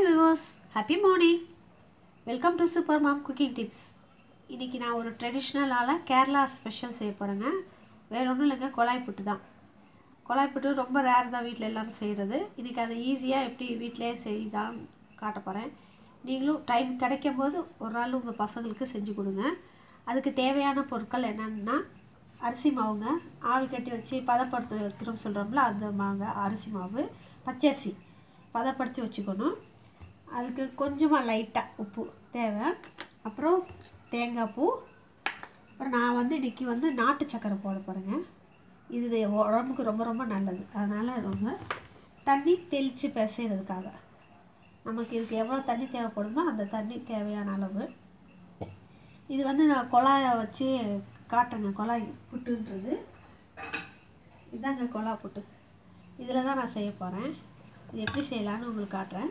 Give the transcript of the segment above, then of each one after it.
hi விவோஸ் happy morning welcome to super mom cooking tips இன்றைக்கி நான் ஒரு ட்ரெடிஷ்னலான கேரளா ஸ்பெஷல் செய்ய போகிறேங்க வேறு ஒன்றும் இல்லைங்க கொழாய் புட்டு தான் கொழாய் புட்டு ரொம்ப ரேர் தான் வீட்டில் எல்லாரும் செய்கிறது இன்றைக்கி அதை ஈஸியாக எப்படி வீட்டிலே செய்யலாம் காட்ட போகிறேன் நீங்களும் டைம் கிடைக்கும் போது ஒரு நாள் உங்கள் பசங்களுக்கு செஞ்சு கொடுங்க அதுக்கு தேவையான பொருட்கள் என்னென்னா அரிசி மாவுங்க ஆவி கட்டி வச்சு பதப்படுத்தி வைக்கிறோம் சொல்கிறோம்ல அந்த மாங்க அரிசி மாவு பச்சரிசி பதப்படுத்தி வச்சுக்கணும் அதுக்கு கொஞ்சமாக லைட்டாக உப்பு தேவை அப்புறம் தேங்காய் பூ அப்புறம் நான் வந்து இன்றைக்கி வந்து நாட்டு சக்கரை போட போகிறேங்க இது உடம்புக்கு ரொம்ப ரொம்ப நல்லது அதனால் ரொம்ப தண்ணி தெளித்து பிசைகிறதுக்காக நமக்கு இதுக்கு எவ்வளோ தண்ணி தேவைப்படுமோ அந்த தண்ணி தேவையான அளவு இது வந்து நான் குழாயை வச்சு காட்டுறேங்க குழாய் புட்டுன்றது இதாங்க குழா புட்டு இதில் தான் நான் செய்ய போகிறேன் இது எப்படி செய்யலான்னு உங்களுக்கு காட்டுறேன்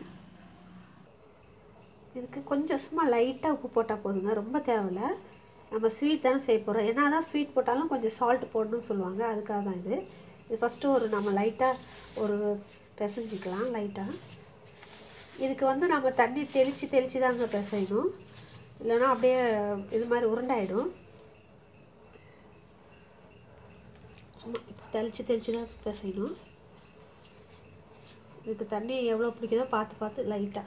இதுக்கு கொஞ்சம் சும்மா லைட்டாக உப்பு போட்டால் போதுங்க ரொம்ப தேவையில்ல நம்ம ஸ்வீட் தானே செய்ய போகிறோம் என்ன தான் ஸ்வீட் போட்டாலும் கொஞ்சம் சால்ட் போடணும்னு சொல்லுவாங்க அதுக்காக தான் இது இது ஃபஸ்ட்டு ஒரு நம்ம லைட்டாக ஒரு பிசைஞ்சிக்கலாம் லைட்டாக இதுக்கு வந்து நம்ம தண்ணி தெளித்து தெளித்து தாங்க பிசையணும் இல்லைன்னா அப்படியே இது மாதிரி உருண்டாயிடும் சும்மா இப்போ தெளித்து தெளித்து தான் பிசையணும் இதுக்கு தண்ணி எவ்வளோ பிடிக்குதோ பார்த்து பார்த்து லைட்டாக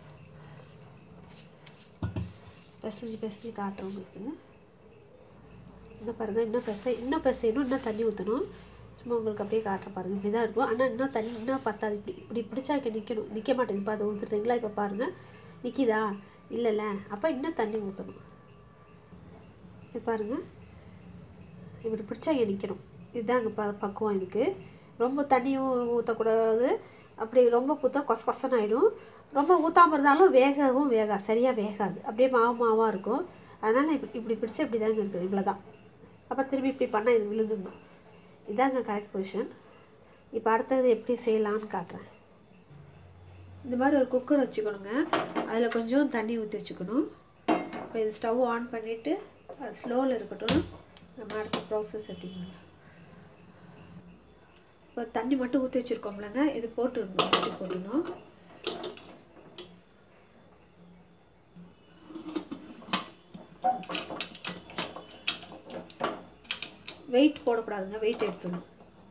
பிசைஞ்சு பிசைஞ்சு காட்டுறேன் உங்களுக்கு இன்னும் பாருங்கள் இன்னும் பிசை இன்னும் பிசையணும் இன்னும் தண்ணி ஊற்றணும் சும்மா உங்களுக்கு அப்படியே காட்டுற பாருங்கள் இப்படி தான் இருக்கும் ஆனால் இன்னும் தண்ணி இன்னும் பத்தாது இப்படி இப்படி பிடிச்சா இங்கே நிற்கணும் நிற்க மாட்டேங்குது இப்போ அதை ஊற்றுறீங்களா இப்போ பாருங்கள் நிற்கிதா இல்லைல்ல அப்போ இன்னும் தண்ணி ஊற்றணும் இது பாருங்கள் இப்படி பிடிச்சா இங்கே நிற்கணும் இதுதாங்க ப பக்குவம் இதுக்கு ரொம்ப தண்ணியும் ஊற்றக்கூடாது அப்படி ரொம்ப ஊற்றா கொச கொசன்னு ஆகிடும் ரொம்ப ஊற்றாமல் இருந்தாலும் வேகவும் வேகா சரியாக வேகாது அப்படியே மாவு மாவாக இருக்கும் அதனால் இப்படி இப்படி பிடிச்சா இப்படி தாங்க இருக்குது இவ்வளோ தான் அப்புறம் திரும்பி இப்படி பண்ணால் இது விழுந்துடணும் இதாங்க கரெக்ட் பொசிஷன் இப்போ அடுத்தது எப்படி செய்யலான்னு காட்டுறேன் இந்த மாதிரி ஒரு குக்கர் வச்சுக்கணுங்க அதில் கொஞ்சம் தண்ணி ஊற்றி வச்சுக்கணும் இப்போ இது ஸ்டவ் ஆன் பண்ணிவிட்டு அது ஸ்லோவில் இருக்கட்டும் நம்ம அடுத்த ப்ராசஸ் எப்படிங்க இப்போ தண்ணி மட்டும் ஊற்றி வச்சுருக்கோம்லங்க இது போட்டுடணும் ஊற்றி போட்டுடணும் வெயிட் போடக்கூடாதுங்க வெயிட் எடுத்துடணும்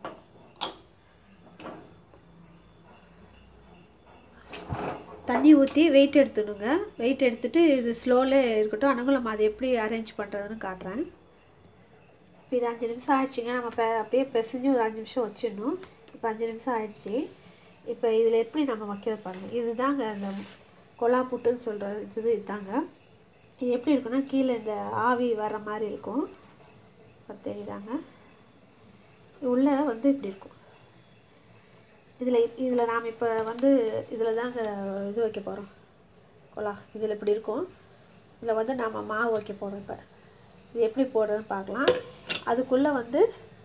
தண்ணி ஊற்றி வெயிட் எடுத்துடணுங்க வெயிட் எடுத்துகிட்டு இது ஸ்லோவில் இருக்கட்டும் ஆனால் நம்ம அதை எப்படி அரேஞ்ச் பண்ணுறதுன்னு காட்டுறேன் இப்போ இது அஞ்சு நிமிஷம் ஆயிடுச்சுங்க நம்ம இப்போ அப்படியே பிசைஞ்சு ஒரு அஞ்சு நிமிஷம் வச்சிடணும் இப்போ அஞ்சு நிமிஷம் ஆயிடுச்சு இப்போ இதில் எப்படி நம்ம வைக்கிறது பாருங்கள் இது தாங்க அந்த கொலா புட்டுன்னு சொல்கிற இது இதுதாங்க இது எப்படி இருக்குன்னா கீழே இந்த ஆவி வர்ற மாதிரி இருக்கும் தெரியுதாங்க உள்ளே வந்து இப்படி இருக்கும் இதில் இதில் நாம் இப்போ வந்து இதில் தாங்க இது வைக்க போகிறோம் கொலா இதில் இப்படி இருக்கும் இதில் வந்து நாம் மாவு வைக்க போகிறோம் இப்போ இது எப்படி போடுறதுன்னு பார்க்கலாம் அதுக்குள்ளே வந்து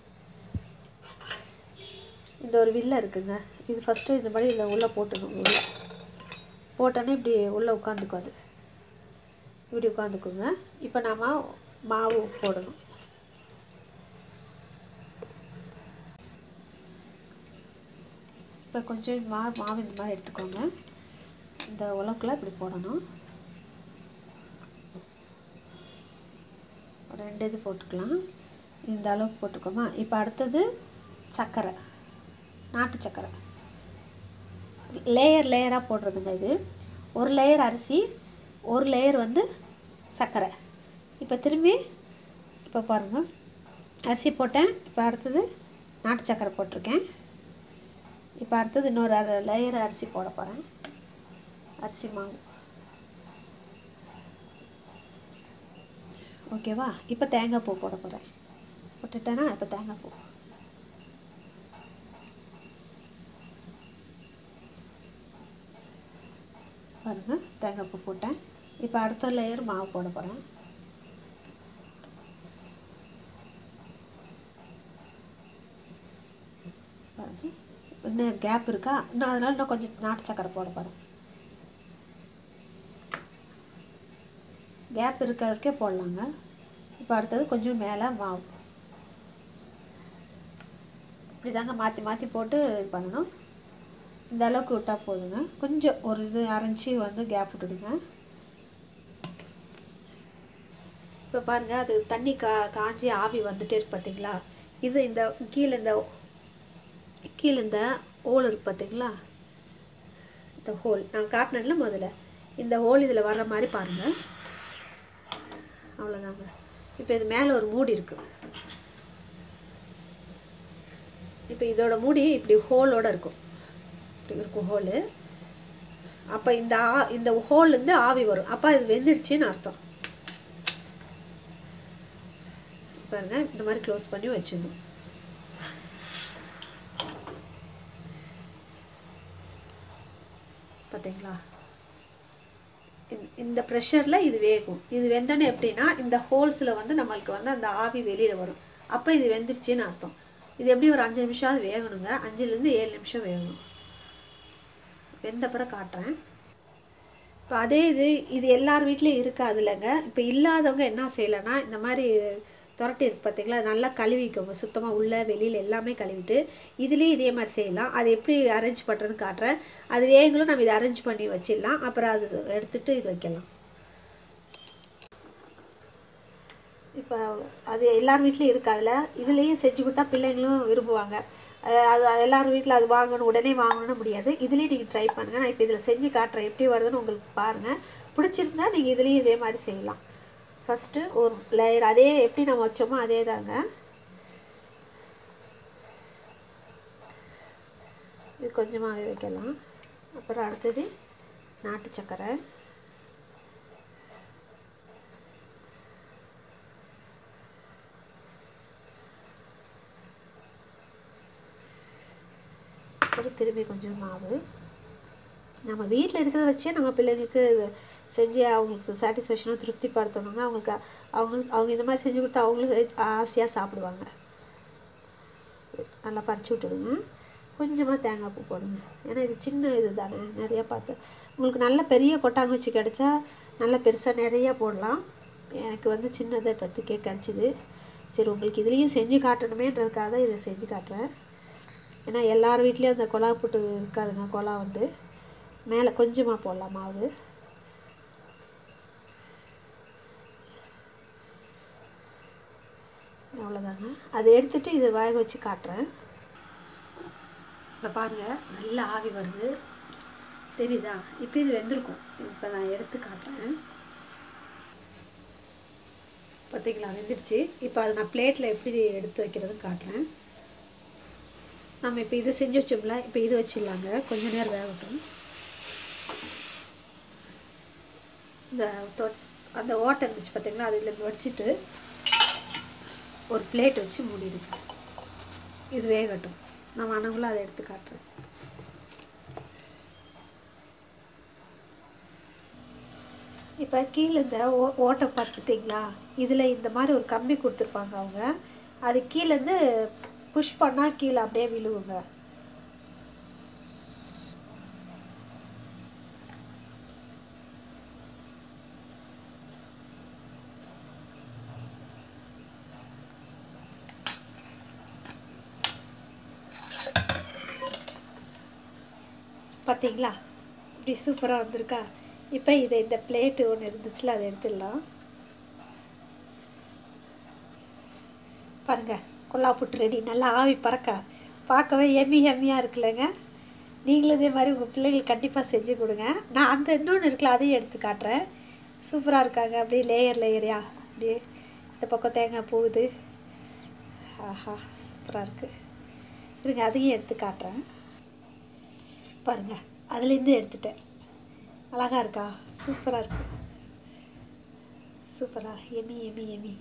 இந்த ஒரு வில்லை இருக்குங்க இது ஃபஸ்ட்டு இந்த மாதிரி இதில் உள்ளே போட்டுணும் உள்ளே போட்டோன்னே இப்படி உள்ளே உட்காந்துக்கும் அது இப்படி உட்காந்துக்குங்க இப்போ நாம் மாவு போடணும் இப்போ கொஞ்சம் மா மாவு இந்த மாதிரி எடுத்துக்கோங்க இந்த உலக்கில் இப்படி போடணும் ஒரு ரெண்டு இது போட்டுக்கலாம் இந்த அளவுக்கு போட்டுக்கோமா இப்போ அடுத்தது சர்க்கரை நாட்டு சர்க்கரை லேயர் லேயராக போடுறதுங்க இது ஒரு லேயர் அரிசி ஒரு லேயர் வந்து சர்க்கரை இப்போ திரும்பி இப்போ பாருங்கள் அரிசி போட்டேன் இப்போ அடுத்தது நாட்டு சர்க்கரை போட்டிருக்கேன் இப்போ அடுத்தது இன்னொரு அரை லேயர் அரிசி போட போகிறேன் அரிசி மாவு ஓகேவா இப்போ தேங்காய் பூ போட போகிறேன் போட்டுட்டேன்னா இப்போ தேங்காய் பூ பாருங்கள் தேங்காய் பூ போட்டேன் இப்போ அடுத்த லேயர் மாவு போட போகிறேன் பாருங்கள் இன்னும் கேப் இருக்கா இன்னும் அதனால் இன்னும் கொஞ்சம் நாட்டு சக்கரை போட போகிறேன் கேப் இருக்கிற வரைக்கும் போடலாங்க இப்போ அடுத்தது கொஞ்சம் மேலே மாவு இப்படி தாங்க மாற்றி மாற்றி போட்டு இது பண்ணணும் இந்த அளவுக்கு விட்டால் போதுங்க கொஞ்சம் ஒரு இது அரைஞ்சி வந்து கேப் விட்டுடுங்க இப்போ பாருங்கள் அது தண்ணி கா காஞ்சி ஆவி வந்துட்டே இருக்கு பார்த்தீங்களா இது இந்த கீழே இந்த கீழே இந்த ஹோல் இருக்கு பார்த்தீங்களா இந்த ஹோல் நான் காட்டினேன்ல முதல்ல இந்த ஹோல் இதில் வர்ற மாதிரி பாருங்கள் அவ்வளோதாங்க இப்போ இது மேலே ஒரு மூடி இருக்குது இப்போ இதோட மூடி இப்படி ஹோலோட இருக்கும் இப்படி இருக்கும் ஹோலு அப்போ இந்த ஆ இந்த ஹோல்லேருந்து ஆவி வரும் அப்போ அது வெந்துடுச்சின்னு அர்த்தம் பாருங்க இந்த மாதிரி க்ளோஸ் பண்ணி வச்சிடணும் பார்த்தீங்களா இந்த- இந்த ப்ரெஷரில் இது வேகும் இது வெந்தோடனே எப்படின்னா இந்த ஹோல்ஸில் வந்து நம்மளுக்கு வந்து அந்த ஆவி வெளியில் வரும் அப்போ இது வெந்துருச்சுன்னு அர்த்தம் இது எப்படி ஒரு அஞ்சு நிமிஷம் அது வேகணுங்க அஞ்சுலேருந்து ஏழு நிமிஷம் வேகணும் வெந்த பிறகு காட்டுறேன் இப்போ அதே இது இது எல்லார் வீட்லேயும் இருக்காது இல்லைங்க இப்போ இல்லாதவங்க என்ன செய்யலைன்னா இந்த மாதிரி துரட்டி இருக்கு பார்த்தீங்களா அது நல்லா கழுவிக்கோங்க சுத்தமாக உள்ள வெளியில் எல்லாமே கழுவிட்டு இதுலேயும் இதே மாதிரி செய்யலாம் அது எப்படி அரேஞ்ச் பண்ணுறதுன்னு காட்டுறேன் அது வேங்களும் நம்ம இதை அரேஞ்ச் பண்ணி வச்சிடலாம் அப்புறம் அது எடுத்துட்டு இது வைக்கலாம் இப்போ அது எல்லார் வீட்லேயும் இருக்காதுல இதுலேயும் செஞ்சு கொடுத்தா பிள்ளைங்களும் விரும்புவாங்க அஹ் அது எல்லார் வீட்டில் அது வாங்கணும் உடனே வாங்கணும்னு முடியாது இதுலேயும் நீங்கள் ட்ரை பண்ணுங்கள் நான் இப்போ இதில் செஞ்சு காட்டுறேன் எப்படி வருதுன்னு உங்களுக்கு பாருங்கள் பிடிச்சிருந்தா நீங்கள் இதுலேயும் இதே மாதிரி செய்யலாம் ஃபஸ்ட்டு ஒரு லேயர் அதே எப்படி நம்ம வச்சோமோ அதே தாங்க இது கொஞ்சமாகவே வைக்கலாம் அப்புறம் அடுத்தது நாட்டு சர்க்கரை அப்புறம் திரும்பி கொஞ்சம் மாவு நம்ம வீட்டில் இருக்கிறத வச்சே நம்ம பிள்ளைங்களுக்கு இது செஞ்சு அவங்களுக்கு சாட்டிஸ்ஃபேக்ஷனாக திருப்திப்படுத்தணுங்க அவங்களுக்கு அவங்களுக்கு அவங்க இந்த மாதிரி செஞ்சு கொடுத்தா அவங்களுக்கு ஆசையாக சாப்பிடுவாங்க நல்லா பறிச்சு விட்டுடுங்க கொஞ்சமாக தேங்காய் பூ போடுங்க ஏன்னா இது சின்ன இது தானே நிறையா பார்த்து உங்களுக்கு நல்ல பெரிய கொட்டாங்குச்சி கிடச்சா நல்ல பெருசாக நிறையா போடலாம் எனக்கு வந்து சின்னதை பற்றிக்கே கிடச்சிது சரி உங்களுக்கு இதுலேயும் செஞ்சு காட்டணுமேன்றதுக்காக தான் இதை செஞ்சு காட்டுறேன் ஏன்னா எல்லார் வீட்லேயும் அந்த கொலா புட்டு இருக்காதுங்க கொலா வந்து மேலே கொஞ்சமாக போடலாம் மாவு அவ்வளோதாங்க அதை எடுத்துட்டு இதை வேக வச்சு காட்டுறேன் இப்போ பாருங்கள் நல்லா ஆவி வருது தெரியுதா இப்போ இது வெந்திருக்கும் இப்போ நான் எடுத்து காட்டுறேன் பார்த்தீங்களா வெந்துடுச்சு இப்போ அதை நான் பிளேட்டில் எப்படி எடுத்து வைக்கிறதுன்னு காட்டுறேன் நம்ம இப்போ இதை செஞ்சு வச்சோம்ல இப்போ இது வச்சிடலாங்க கொஞ்ச நேரம் வேகட்டும் இந்த தொ- அந்த ஓட்டை இருந்துச்சு பார்த்தீங்களா அதில் வச்சுட்டு ஒரு பிளேட் வச்சு மூடிடுங்க இது வேகட்டும் நான் அனகுல அதை எடுத்து காட்டுறேன் இப்போ கீழே இந்த ஓ ஓட்டை பார்த்துட்டிங்களா இதில் இந்த மாதிரி ஒரு கம்பி கொடுத்துருப்பாங்க அவங்க அது கீழேருந்து புஷ் பண்ணால் கீழே அப்படியே விழுவுங்க பார்த்தீங்களா இப்படி சூப்பராக வந்திருக்கா இப்போ இதை இந்த பிளேட்டு ஒன்று இருந்துச்சுல அதை எடுத்துடலாம் பாருங்க கொல்லா புட்டு ரெடி நல்லா ஆவி பறக்க பார்க்கவே எம்மி எம்மியாக இருக்குல்லங்க நீங்களும் இதே மாதிரி உங்கள் பிள்ளைங்களுக்கு கண்டிப்பாக செஞ்சு கொடுங்க நான் அந்த இன்னொன்று இருக்குல்ல அதையும் எடுத்து காட்டுறேன் சூப்பராக இருக்காங்க அப்படியே லேயர் லேயரியா அப்படியே இந்த பக்கம் தேங்காய் போகுது ஆஹா சூப்பராக இருக்குது இருங்க அதையும் எடுத்து காட்டுறேன் பாருங்க அதுலேருந்து எடுத்துட்டேன் அழகா இருக்கா சூப்பராக இருக்கு சூப்பரா எமி எமி எமி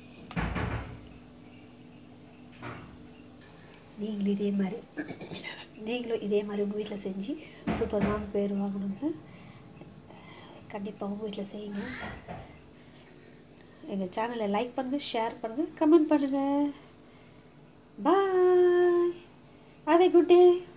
நீங்களும் இதே மாதிரி நீங்களும் இதே மாதிரி உங்கள் வீட்டில் செஞ்சு சூப்பரான பேர் வாங்கணுங்க கண்டிப்பாக உங்கள் வீட்டில் செய்யுங்க எங்கள் சேனலை லைக் பண்ணுங்கள் ஷேர் பண்ணுங்கள் கமெண்ட் பண்ணுங்கள் bye have a good day